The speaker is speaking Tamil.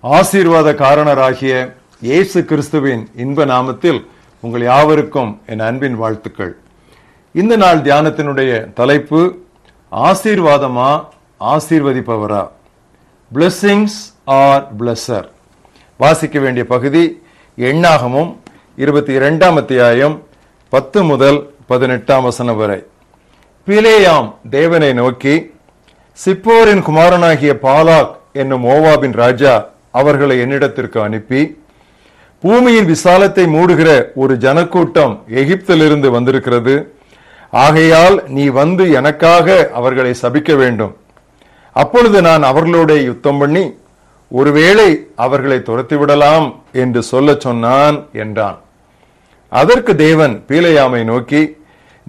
ஆசீர்வாத காரணராகிய இயேசு கிறிஸ்துவின் இன்ப நாமத்தில் உங்கள் யாவருக்கும் என் அன்பின் வாழ்த்துக்கள் இந்த நாள் தியானத்தினுடைய தலைப்பு ஆசீர்வாதமா ஆசீர்வதிப்பவரா blessings ஆர் blesser வாசிக்க வேண்டிய பகுதி எண்ணாகமும் இருபத்தி இரண்டாம் அத்தியாயம் பத்து முதல் பதினெட்டாம் வசனம் வரை பிலேயாம் தேவனை நோக்கி சிப்போரின் குமாரனாகிய பாலாக் என்னும் ஓவாபின் ராஜா அவர்களை என்னிடத்திற்கு அனுப்பி பூமியின் விசாலத்தை மூடுகிற ஒரு ஜனக்கூட்டம் எகிப்திலிருந்து வந்திருக்கிறது ஆகையால் நீ வந்து எனக்காக அவர்களை சபிக்க வேண்டும் அப்பொழுது நான் அவர்களோட யுத்தம் பண்ணி ஒருவேளை அவர்களை துரத்தி விடலாம் என்று சொல்லச் சொன்னான் என்றான் அதற்கு தேவன் பீலையாமை நோக்கி